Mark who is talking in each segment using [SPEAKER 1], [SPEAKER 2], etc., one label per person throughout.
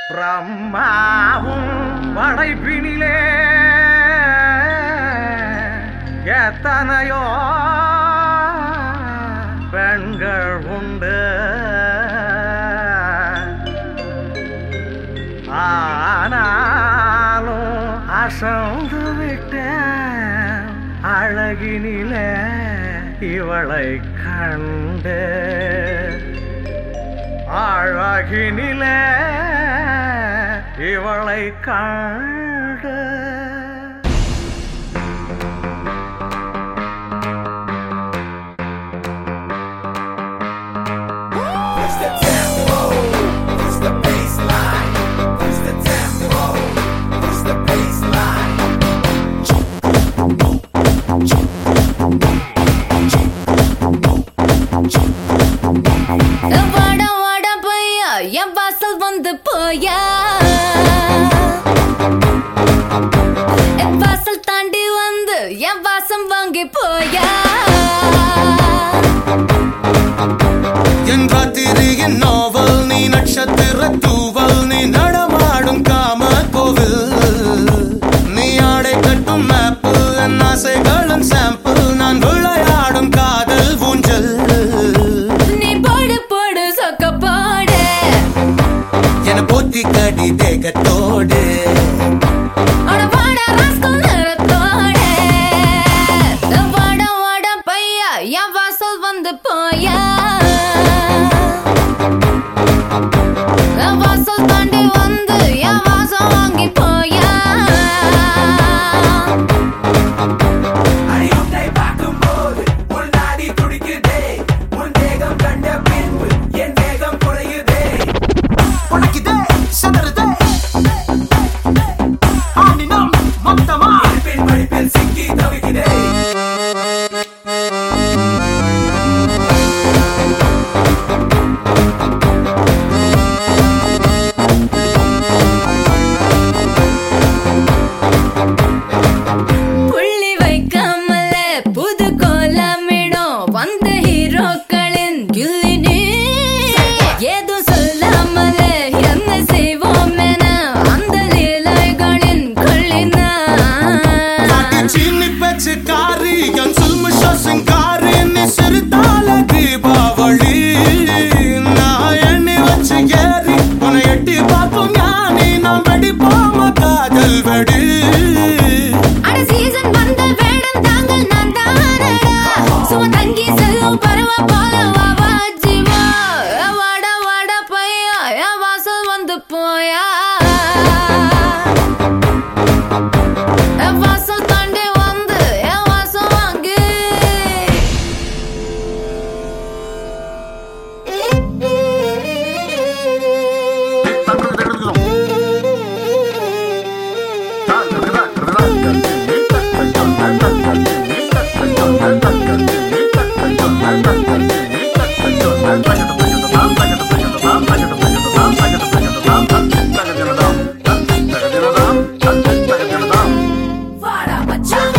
[SPEAKER 1] பிரம்மாவும் படைப்பினிலே எத்தனையோ பெண்கள் உண்டு ஆனாலும் அசந்து விட்டேன் அழகினிலே இவளை கண்டு அழகினிலே இவளை கண்டு
[SPEAKER 2] Push the tempo, push the baseline, push the tempo, push the baseline.
[SPEAKER 3] வாடா வாடா பையா என் வாசல் வந்து போயா என் வாசல் தாண்டி வந்து என் வாசம் வாங்கி போயா
[SPEAKER 4] என் ராத்திரியின் நாவல் நீ நட்சத்திர தூவல் நீ நடமாடும் காம கோவில் நீ ஆடை கட்டும் மேப்பு என் ஆசைகளின் சாம்பிள் நான் விளையாடும் காதல் ஊஞ்சல்
[SPEAKER 3] நீ போடு போடு சொக்க போடு
[SPEAKER 4] என போத்தி கடி தேகத்தோடு
[SPEAKER 3] அட வாடா ராஸ்கல் நிறத்தோடு வாடா வாடா பையா என் வாசல் வந்து போயா என் வாசல் தாண்டி வந்து என் வாசம் வாங்கி போயா
[SPEAKER 2] அடியுன்னை பார்க்கும்போது உன் நாடி துடிக்குதே உன் தேகம் கண்ட பின்பு என் வேகம் குறையுதே
[SPEAKER 4] உனக்கிதே சதறுதே ஆண்டினம் மொத்தமா
[SPEAKER 2] பின் படிப்பில் சிக்கி தவிக்கிறே
[SPEAKER 3] புள்ளி வைக்காமல புது கோலமிடும் வந்த ஹீரோக்களின் கில்லினி ஏதும் சொல்லாமல என்ன செய்வோம் என அந்த லீலைகளின் கொள்ளினா
[SPEAKER 4] சீனி பேச்சு காரி என் சுல்முஷ சிங்காரி நீ சிறுதால தீபாவளி நான் எண்ணி வச்சு ஏறி உன்னை எட்டி பார்க்கும் ஞானி நாம் வெடிப்போம காதல் வெடி
[SPEAKER 3] அட சீசன் வந்த வேடம் தாங்கள் நான் தானடா சும்மா தங்கி செல்லும் பரவ போல வா ஜீவா வாடா வாடா பையா என் வாசல் வந்து போயா என் வாசல் தாண்டி வந்து என் வாசம் வாங்கு வாடா மச்சான்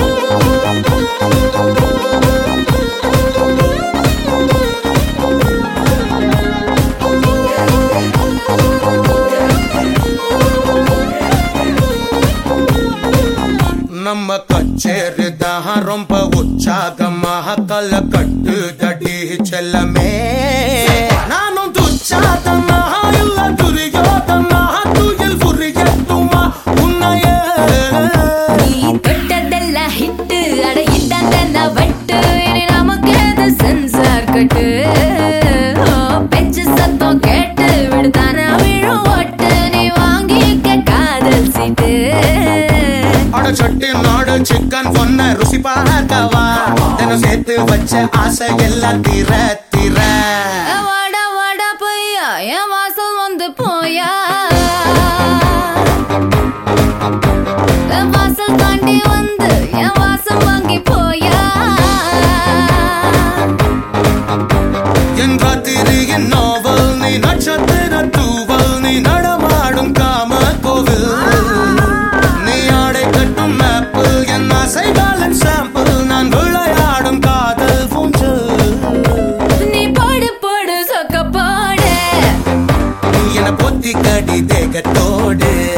[SPEAKER 4] நம்ம கச்சேரி தான் ரொம்ப உற்சாகமாக கல கட்டு தடி செல்லமே நானும் துச்சாதமாக இல்ல துரியோதமாக துயில் புரியட்டுமா உன்னையே
[SPEAKER 3] நீ தொட்டதெல்லாம் ஹிட்டு அட இட்டாந்தெல்லாம் வட்டு இனி நமக்கு எது சென்சார் கட்டு ஓ, பெச்சு சத்தம் கேட்டு விடுதானா விழும் ஓட்டு நீ வாங்கிக்க காதல் சீட்டு
[SPEAKER 4] அட சட்டி நாடு சிக்கன் பொண்ண ருசி பார்க்கவா தினம் சேர்த்து வச்ச ஆசை எல்லாம் தீர தீர
[SPEAKER 3] வாடா வாடா பையா என் வாசல் வந்து போயா என் வாசல் தாண்டி வந்து என் வாசம் வாங்கி போயா
[SPEAKER 4] என் ராத்திரியின் நாவல் நீ நட்சத்திர தூவல் நீ நடமாடும் காம கோவில் நீ ஆடை கட்டும் மேப்பு என் ஆசைகளின் சாம்பிள் நான் விளையாடும் காதல் பூஞ்சல் தேகத்தோடு